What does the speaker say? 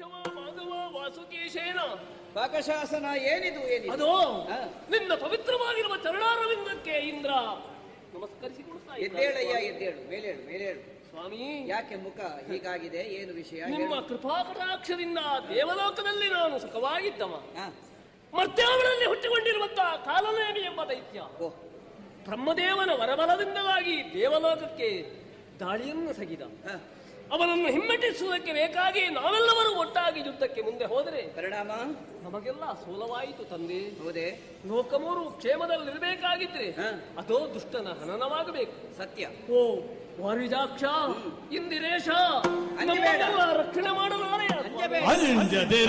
ಕೇಶವ ಮಾಧವ ವಾಸುಕೇಶೇನ ಪಾಕಶಾಸನ ಏನಿದು ಏನಿದು ಅದು ಹಾ. ನಿನ್ನ ಪವಿತ್ರವಾಗಿರುವ ಚರಣಾರವಿಂದಕ್ಕೆ ಇಂದ್ರ ನಮಸ್ಕರಿಸಿಕೊಳ್ತಾ ಎದ್ದೇಳಯ್ಯ ಇದ್ದಾನೆ. ಎದ್ದೇಳು ಮೇಲೇಳು ಮೇಲೇಳು ಸ್ವಾಮಿ ಯಾಕೆ ಮುಖ ಹೀಗಾಗಿದೆ ಏನು ವಿಷಯ ನಿಮ್ಮ ಹೇಳು. ಕೃಪಾಕಟಾಕ್ಷದಿಂದ ದೇವಲೋಕದಲ್ಲಿ ನಾನು ಸುಖವಾಗಿದ್ದವ ಹಾ, ಮರ್ತ್ಯಾವನಲ್ಲಿ ಹುಟ್ಟಿಕೊಂಡಿರುವಂತಹ ಕಾಲನೇಮಿ ಎಂಬ ದೈತ್ಯ ಓ ಬ್ರಹ್ಮದೇವನ ವರಬಲದಿಂದವಾಗಿ ದೇವಲೋಕಕ್ಕೆ ದಾಳಿಯನ್ನು ಸಗಿದ ಹಾ, ಅವನನ್ನು ಹಿಮ್ಮೆಟ್ಟಿಸುವುದಕ್ಕೆ ಬೇಕಾಗಿ ನಾವೆಲ್ಲರೂ ಒಟ್ಟಾಗಿ ಯುದ್ಧಕ್ಕೆ ಮುಂದೆ ಹೋದರೆ ಪರಿಣಾಮ ನಮಗೆಲ್ಲ ಸೋಲವಾಯಿತು ತಂದೆ ಹೌದೇ ಲೋಕಮೂರು ಕ್ಷೇಮದಲ್ಲಿರಬೇಕಾಗಿದ್ರೆ ಹಾ. ಅದೋ ದುಷ್ಟನ ಹನನವಾಗಬೇಕು ಸತ್ಯ ಓ ವಾರಿಜಾಕ್ಷ ಇಂದಿರೇಶ ಅಂಜಬೇಡ. ನಮ್ಮನ್ನೆಲ್ಲ ರಕ್ಷಣೆ ಮಾಡಲಾರೆ ಅಂಜಬೇಡ. ಅಂಜದೆ